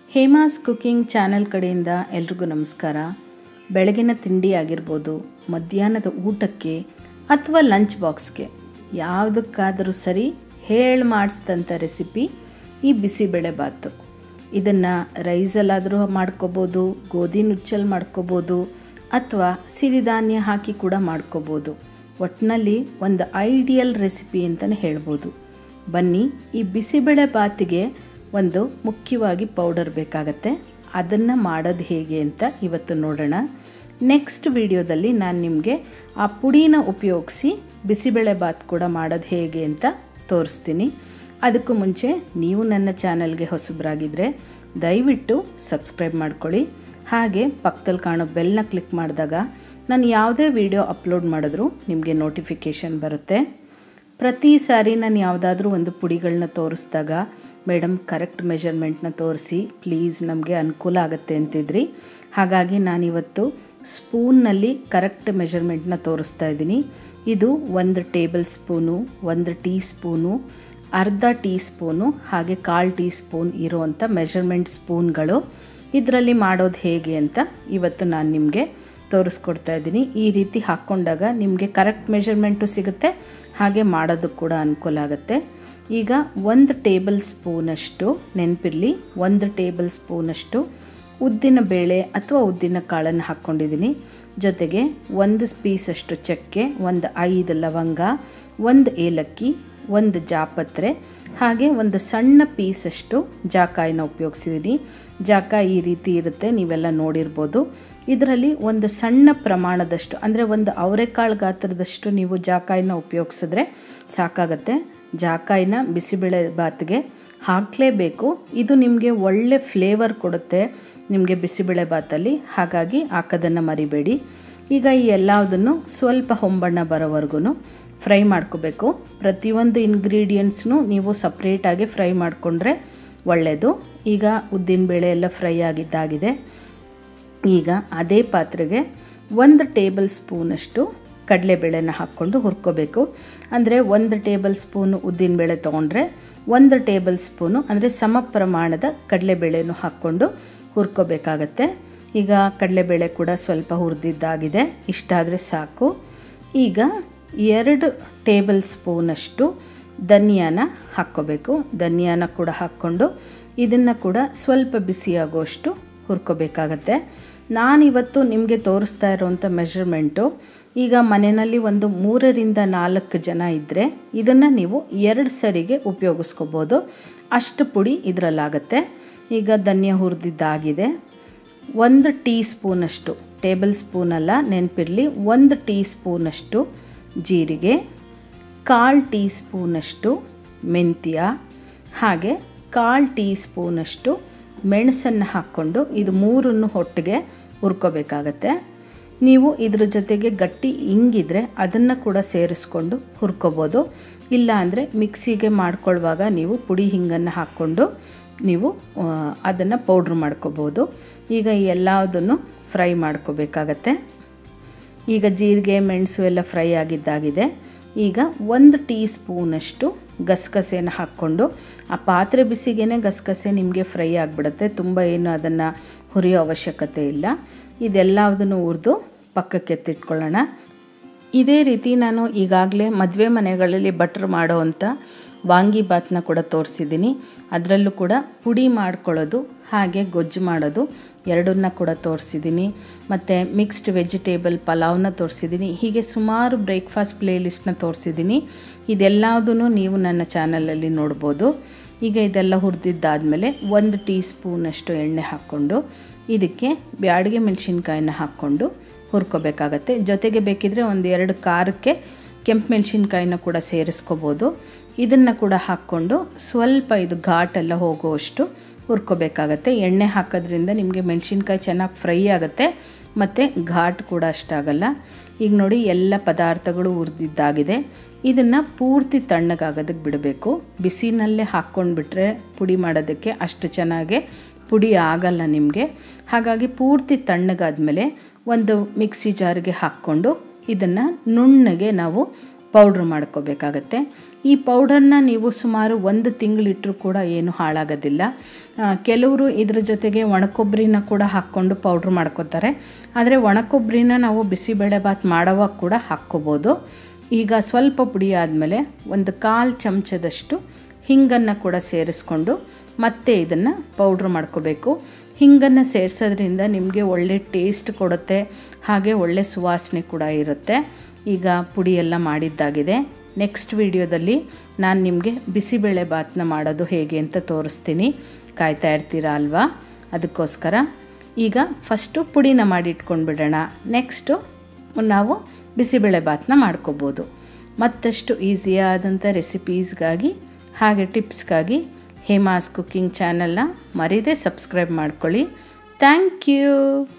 Hema's cooking channel ಕಡೆಯಿಂದ ಎಲ್ರಿಗೂ ನಮಸ್ಕಾರ ಬೆಳಗಿನ ತಿಂಡಿ ಆಗಿರ್ಬೋದು ಮಧ್ಯಾಹ್ನದ ಊಟಕ್ಕೆ ಅಥವಾ ಲಂಚ್ ಬಾಕ್ಸ್ಗೆ ಯಾವುದಕ್ಕಾದರೂ ಸರಿ ಹೇಳಿ ಮಾಡಿಸಿದಂಥ ರೆಸಿಪಿ ಈ ಬಿಸಿಬೇಳೆ ಬಾತು ಇದನ್ನು ರೈಸಲ್ಲಾದರೂ ಮಾಡ್ಕೋಬೋದು ಗೋಧಿ ನುಚ್ಚಲ್ಲಿ ಮಾಡ್ಕೋಬೋದು ಅಥವಾ ಸಿರಿಧಾನ್ಯ ಹಾಕಿ ಕೂಡ ಮಾಡ್ಕೋಬೋದು ಒಟ್ಟಿನಲ್ಲಿ ಒಂದು ಐಡಿಯಲ್ ರೆಸಿಪಿ ಅಂತಲೇ ಹೇಳ್ಬೋದು ಬನ್ನಿ ಈ ಬಿಸಿಬೇಳೆ ಬಾತಿಗೆ ಒಂದು ಮುಖ್ಯವಾಗಿ ಪೌಡರ್ ಬೇಕಾಗತ್ತೆ ಅದನ್ನು ಮಾಡೋದು ಹೇಗೆ ಅಂತ ಇವತ್ತು ನೋಡೋಣ ನೆಕ್ಸ್ಟ್ ವಿಡಿಯೋದಲ್ಲಿ ನಾನು ನಿಮಗೆ ಆ ಪುಡಿನ ಉಪಯೋಗಿಸಿ ಬಿಸಿಬೇಳೆ ಬಾತ್ ಕೂಡ ಮಾಡೋದು ಹೇಗೆ ಅಂತ ತೋರಿಸ್ತೀನಿ ಅದಕ್ಕೂ ಮುಂಚೆ ನೀವು ನನ್ನ ಚಾನಲ್ಗೆ ಹೊಸಬರಾಗಿದ್ದರೆ ದಯವಿಟ್ಟು ಸಬ್ಸ್ಕ್ರೈಬ್ ಮಾಡ್ಕೊಳ್ಳಿ ಹಾಗೆ ಪಕ್ಕದಲ್ಲಿ ಕಾಣೋ ಬೆಲ್ನ ಕ್ಲಿಕ್ ಮಾಡಿದಾಗ ನಾನು ಯಾವುದೇ ವಿಡಿಯೋ ಅಪ್ಲೋಡ್ ಮಾಡಿದ್ರೂ ನಿಮಗೆ ನೋಟಿಫಿಕೇಷನ್ ಬರುತ್ತೆ ಪ್ರತಿ ಸಾರಿ ನಾನು ಯಾವುದಾದ್ರೂ ಒಂದು ಪುಡಿಗಳನ್ನ ತೋರಿಸಿದಾಗ ಮೇಡಮ್ ಕರೆಕ್ಟ್ ಮೆಷರ್ಮೆಂಟ್ನ ತೋರಿಸಿ ಪ್ಲೀಸ್ ನಮಗೆ ಅನುಕೂಲ ಆಗುತ್ತೆ ಅಂತಿದ್ರಿ ಹಾಗಾಗಿ ನಾನಿವತ್ತು ಸ್ಪೂನ್ನಲ್ಲಿ ಕರೆಕ್ಟ್ ಮೆಷರ್ಮೆಂಟ್ನ ತೋರಿಸ್ತಾ ಇದ್ದೀನಿ ಇದು ಒಂದು ಟೇಬಲ್ ಸ್ಪೂನು ಒಂದು ಟೀ ಸ್ಪೂನು ಅರ್ಧ ಟೀ ಸ್ಪೂನು ಹಾಗೆ ಕಾಲು ಟೀ ಸ್ಪೂನ್ ಇರುವಂಥ ಮೆಷರ್ಮೆಂಟ್ ಸ್ಪೂನ್ಗಳು ಇದರಲ್ಲಿ ಮಾಡೋದು ಹೇಗೆ ಅಂತ ಇವತ್ತು ನಾನು ನಿಮಗೆ ತೋರಿಸ್ಕೊಡ್ತಾ ಇದ್ದೀನಿ ಈ ರೀತಿ ಹಾಕ್ಕೊಂಡಾಗ ನಿಮಗೆ ಕರೆಕ್ಟ್ ಮೆಷರ್ಮೆಂಟು ಸಿಗುತ್ತೆ ಹಾಗೆ ಮಾಡೋದಕ್ಕೆ ಕೂಡ ಅನುಕೂಲ ಆಗುತ್ತೆ ಈಗ ಒಂದು ಟೇಬಲ್ ಸ್ಪೂನಷ್ಟು ನೆನಪಿರಲಿ ಒಂದು ಟೇಬಲ್ ಸ್ಪೂನಷ್ಟು ಉದ್ದಿನ ಬೇಳೆ ಅಥವಾ ಉದ್ದಿನ ಕಾಳನ್ನು ಹಾಕ್ಕೊಂಡಿದ್ದೀನಿ ಜೊತೆಗೆ ಒಂದು ಪೀಸಷ್ಟು ಚಕ್ಕೆ ಒಂದು ಐದು ಲವಂಗ ಒಂದು ಏಲಕ್ಕಿ ಒಂದು ಜಾಪತ್ರೆ ಹಾಗೆ ಒಂದು ಸಣ್ಣ ಪೀಸಷ್ಟು ಜಾಕಾಯಿನ ಉಪಯೋಗಿಸಿದ್ದೀನಿ ಜಾಕಾಯಿ ಈ ರೀತಿ ಇರುತ್ತೆ ನೀವೆಲ್ಲ ನೋಡಿರ್ಬೋದು ಇದರಲ್ಲಿ ಒಂದು ಸಣ್ಣ ಪ್ರಮಾಣದಷ್ಟು ಅಂದರೆ ಒಂದು ಅವರೆಕಾಳು ಗಾತ್ರದಷ್ಟು ನೀವು ಜಾಕಾಯಿನ ಉಪಯೋಗಿಸಿದ್ರೆ ಸಾಕಾಗತ್ತೆ ಜಾಕಾಯಿನ ಬಿಸಿಬೇಳೆ ಬಾತ್ಗೆ ಹಾಕಲೇಬೇಕು ಇದು ನಿಮಗೆ ಒಳ್ಳೆ ಫ್ಲೇವರ್ ಕೊಡುತ್ತೆ ನಿಮಗೆ ಬಿಸಿಬೇಳೆ ಬಾತಲ್ಲಿ ಹಾಗಾಗಿ ಹಾಕೋದನ್ನು ಮರಿಬೇಡಿ ಈಗ ಈ ಎಲ್ಲದನ್ನು ಸ್ವಲ್ಪ ಹೊಂಬಣ್ಣ ಬರೋವರೆಗೂ ಫ್ರೈ ಮಾಡ್ಕೋಬೇಕು ಪ್ರತಿಯೊಂದು ಇಂಗ್ರೀಡಿಯೆಂಟ್ಸ್ನು ನೀವು ಸಪ್ರೇಟಾಗಿ ಫ್ರೈ ಮಾಡಿಕೊಂಡ್ರೆ ಒಳ್ಳೆಯದು ಈಗ ಉದ್ದಿನಬೇಳೆ ಎಲ್ಲ ಫ್ರೈ ಆಗಿದ್ದಾಗಿದೆ ಈಗ ಅದೇ ಪಾತ್ರೆಗೆ ಒಂದು ಟೇಬಲ್ ಸ್ಪೂನಷ್ಟು ಕಡಲೆಬೇಳೆನ ಹಾಕ್ಕೊಂಡು ಹುರ್ಕೋಬೇಕು ಅಂದರೆ ಒಂದು ಟೇಬಲ್ ಸ್ಪೂನು ಉದ್ದಿನಬೇಳೆ ತೊಗೊಂಡ್ರೆ ಒಂದು ಟೇಬಲ್ ಸ್ಪೂನು ಅಂದರೆ ಸಮ ಪ್ರಮಾಣದ ಕಡಲೆಬೇಳೆನೂ ಹಾಕ್ಕೊಂಡು ಹುರ್ಕೋಬೇಕಾಗತ್ತೆ ಈಗ ಕಡಲೆಬೇಳೆ ಕೂಡ ಸ್ವಲ್ಪ ಹುರಿದಿದ್ದಾಗಿದೆ ಇಷ್ಟಾದರೆ ಸಾಕು ಈಗ ಎರಡು ಟೇಬಲ್ ಸ್ಪೂನಷ್ಟು ಧನಿಯಾನ ಹಾಕ್ಕೋಬೇಕು ಧನಿಯಾನ ಕೂಡ ಹಾಕ್ಕೊಂಡು ಇದನ್ನು ಕೂಡ ಸ್ವಲ್ಪ ಬಿಸಿಯಾಗುವಷ್ಟು ಹುರ್ಕೋಬೇಕಾಗತ್ತೆ ನಾನಿವತ್ತು ನಿಮಗೆ ತೋರಿಸ್ತಾ ಇರೋವಂಥ ಮೆಷರ್ಮೆಂಟು ಈಗ ಮನೆಯಲ್ಲಿ ಒಂದು ಮೂರರಿಂದ ನಾಲ್ಕು ಜನ ಇದ್ದರೆ ಇದನ್ನು ನೀವು ಎರಡು ಸರಿಗೆ ಉಪಯೋಗಿಸ್ಕೋಬೋದು ಅಷ್ಟು ಪುಡಿ ಇದರಲ್ಲಾಗತ್ತೆ ಈಗ ಧನ್ಯ ಹುರಿದಿದ್ದಾಗಿದೆ ಒಂದು ಟೀ ಸ್ಪೂನಷ್ಟು ಟೇಬಲ್ ಸ್ಪೂನಲ್ಲ ನೆನಪಿರಲಿ ಒಂದು ಟೀ ಸ್ಪೂನಷ್ಟು ಜೀರಿಗೆ ಕಾಲು ಟೀ ಸ್ಪೂನಷ್ಟು ಮೆಂತ್ಯ ಹಾಗೆ ಕಾಲು ಟೀ ಸ್ಪೂನಷ್ಟು ಮೆಣಸನ್ನು ಹಾಕ್ಕೊಂಡು ಇದು ಮೂರನ್ನು ಒಟ್ಟಿಗೆ ಹುರ್ಕೋಬೇಕಾಗತ್ತೆ ನೀವು ಇದ್ರ ಜೊತೆಗೆ ಗಟ್ಟಿ ಹಿಂಗಿದ್ರೆ ಅದನ್ನು ಕೂಡ ಸೇರಿಸ್ಕೊಂಡು ಹುರ್ಕೋಬೋದು ಇಲ್ಲ ಅಂದರೆ ಮಿಕ್ಸಿಗೆ ಮಾಡ್ಕೊಳ್ಳುವಾಗ ನೀವು ಪುಡಿ ಹಿಂಗನ್ನು ಹಾಕ್ಕೊಂಡು ನೀವು ಅದನ್ನು ಪೌಡ್ರ್ ಮಾಡ್ಕೋಬೋದು ಈಗ ಎಲ್ಲದನ್ನು ಫ್ರೈ ಮಾಡ್ಕೋಬೇಕಾಗತ್ತೆ ಈಗ ಜೀರಿಗೆ ಮೆಣಸು ಎಲ್ಲ ಫ್ರೈ ಆಗಿದ್ದಾಗಿದೆ ಈಗ ಒಂದು ಟೀ ಸ್ಪೂನಷ್ಟು ಗಸಗಸೆನ ಹಾಕ್ಕೊಂಡು ಆ ಪಾತ್ರೆ ಬಿಸಿಗೇ ಗಸಗಸೆ ನಿಮಗೆ ಫ್ರೈ ಆಗಿಬಿಡುತ್ತೆ ತುಂಬ ಏನು ಅದನ್ನು ಹುರಿಯೋ ಅವಶ್ಯಕತೆ ಇಲ್ಲ ಇದೆಲ್ಲದನ್ನು ಹುರಿದು ಪಕ್ಕಕ್ಕೆ ಎತ್ತಿಟ್ಕೊಳ್ಳೋಣ ಇದೇ ರೀತಿ ನಾನು ಈಗಾಗಲೇ ಮದುವೆ ಮನೆಗಳಲ್ಲಿ ಬಟ್ರ್ ಮಾಡೋವಂಥ ವಾಂಗಿಬಾತ್ನ ಕೂಡ ತೋರಿಸಿದ್ದೀನಿ ಅದರಲ್ಲೂ ಕೂಡ ಪುಡಿ ಮಾಡ್ಕೊಳ್ಳೋದು ಹಾಗೆ ಗೊಜ್ಜು ಮಾಡೋದು ಎರಡನ್ನ ಕೂಡ ತೋರಿಸಿದ್ದೀನಿ ಮತ್ತು ಮಿಕ್ಸ್ಡ್ ವೆಜಿಟೇಬಲ್ ಪಲಾವ್ನ ತೋರಿಸಿದ್ದೀನಿ ಹೀಗೆ ಸುಮಾರು ಬ್ರೇಕ್ಫಾಸ್ಟ್ ಪ್ಲೇಲಿಸ್ಟ್ನ ತೋರಿಸಿದ್ದೀನಿ ಇದೆಲ್ಲದೂ ನೀವು ನನ್ನ ಚಾನಲಲ್ಲಿ ನೋಡ್ಬೋದು ಈಗ ಇದೆಲ್ಲ ಹುರಿದಿದ್ದಾದಮೇಲೆ ಒಂದು ಟೀ ಸ್ಪೂನಷ್ಟು ಎಣ್ಣೆ ಹಾಕ್ಕೊಂಡು ಇದಕ್ಕೆ ಬ್ಯಾಡಿಗೆ ಮೆಣಸಿನ್ಕಾಯಿನ ಹಾಕ್ಕೊಂಡು ಹುರ್ಕೋಬೇಕಾಗತ್ತೆ ಜೊತೆಗೆ ಬೇಕಿದ್ರೆ ಒಂದು ಎರಡು ಖಾರಕ್ಕೆ ಕೆಂಪು ಮೆಣಸಿನ್ಕಾಯಿನ ಕೂಡ ಸೇರಿಸ್ಕೋಬೋದು ಇದನ್ನು ಕೂಡ ಹಾಕ್ಕೊಂಡು ಸ್ವಲ್ಪ ಇದು ಘಾಟೆಲ್ಲ ಹೋಗುವಷ್ಟು ಹುರ್ಕೋಬೇಕಾಗತ್ತೆ ಎಣ್ಣೆ ಹಾಕೋದ್ರಿಂದ ನಿಮಗೆ ಮೆಣಸಿನ್ಕಾಯಿ ಚೆನ್ನಾಗಿ ಫ್ರೈ ಆಗುತ್ತೆ ಮತ್ತು ಘಾಟ್ ಕೂಡ ಅಷ್ಟಾಗಲ್ಲ ಈಗ ನೋಡಿ ಎಲ್ಲ ಪದಾರ್ಥಗಳು ಹುರಿದಿದ್ದಾಗಿದೆ ಇದನ್ನು ಪೂರ್ತಿ ತಣ್ಣಗಾಗೋದಕ್ಕೆ ಬಿಡಬೇಕು ಬಿಸಿನಲ್ಲೇ ಹಾಕ್ಕೊಂಡ್ಬಿಟ್ರೆ ಪುಡಿ ಮಾಡೋದಕ್ಕೆ ಅಷ್ಟು ಚೆನ್ನಾಗಿ ಪುಡಿ ಆಗಲ್ಲ ನಿಮಗೆ ಹಾಗಾಗಿ ಪೂರ್ತಿ ತಣ್ಣಗಾದ್ಮೇಲೆ ಒಂದು ಮಿಕ್ಸಿ ಜಾರ್ಗೆ ಹಾಕ್ಕೊಂಡು ಇದನ್ನು ನುಣ್ಣಗೆ ನಾವು ಪೌಡ್ರ್ ಮಾಡ್ಕೋಬೇಕಾಗತ್ತೆ ಈ ಪೌಡರ್ನ ನೀವು ಸುಮಾರು ಒಂದು ತಿಂಗಳಿಟ್ಟರೂ ಕೂಡ ಏನು ಹಾಳಾಗೋದಿಲ್ಲ ಕೆಲವರು ಇದ್ರ ಜೊತೆಗೆ ಒಣಕೊಬ್ಬರಿನ ಕೂಡ ಹಾಕ್ಕೊಂಡು ಪೌಡ್ರ್ ಮಾಡ್ಕೋತಾರೆ ಆದರೆ ಒಣಕೊಬ್ಬರಿನ ನಾವು ಬಿಸಿಬೇಳೆಭಾತ್ ಮಾಡೋವಾಗ ಕೂಡ ಹಾಕ್ಕೋಬೋದು ಈಗ ಸ್ವಲ್ಪ ಪುಡಿ ಆದಮೇಲೆ ಒಂದು ಕಾಲು ಚಮಚದಷ್ಟು ಹಿಂಗನ್ನು ಕೂಡ ಸೇರಿಸ್ಕೊಂಡು ಮತ್ತೆ ಇದನ್ನು ಪೌಡ್ರ್ ಮಾಡ್ಕೋಬೇಕು ಹಿಂಗನ್ನು ಸೇರಿಸೋದ್ರಿಂದ ನಿಮಗೆ ಒಳ್ಳೆ ಟೇಸ್ಟ್ ಕೊಡುತ್ತೆ ಹಾಗೆ ಒಳ್ಳೆ ಸುವಾಸನೆ ಕೂಡ ಇರುತ್ತೆ ಈಗ ಪುಡಿ ಎಲ್ಲ ಮಾಡಿದ್ದಾಗಿದೆ ನೆಕ್ಸ್ಟ್ ವಿಡಿಯೋದಲ್ಲಿ ನಾನು ನಿಮಗೆ ಬಿಸಿಬೇಳೆ ಬಾತ್ನ ಮಾಡೋದು ಹೇಗೆ ಅಂತ ತೋರಿಸ್ತೀನಿ ಕಾಯ್ತಾ ಇರ್ತೀರಾ ಅಲ್ವಾ ಅದಕ್ಕೋಸ್ಕರ ಈಗ ಫಸ್ಟು ಪುಡಿನ ಮಾಡಿ ಇಟ್ಕೊಂಡ್ಬಿಡೋಣ ನೆಕ್ಸ್ಟು ನಾವು ಬಿಸಿಬೇಳೆ ಬಾತ್ನ ಮಾಡ್ಕೋಬೋದು ಮತ್ತಷ್ಟು ಈಸಿಯಾದಂಥ ರೆಸಿಪೀಸ್ಗಾಗಿ ಹಾಗೆ ಟಿಪ್ಸ್ಗಾಗಿ ಹೇಮಾಸ್ ಕುಕ್ಕಿಂಗ್ ಚಾನಲ್ನ ಮರೀದೆ ಸಬ್ಸ್ಕ್ರೈಬ್ ಮಾಡ್ಕೊಳ್ಳಿ ಥ್ಯಾಂಕ್ ಯು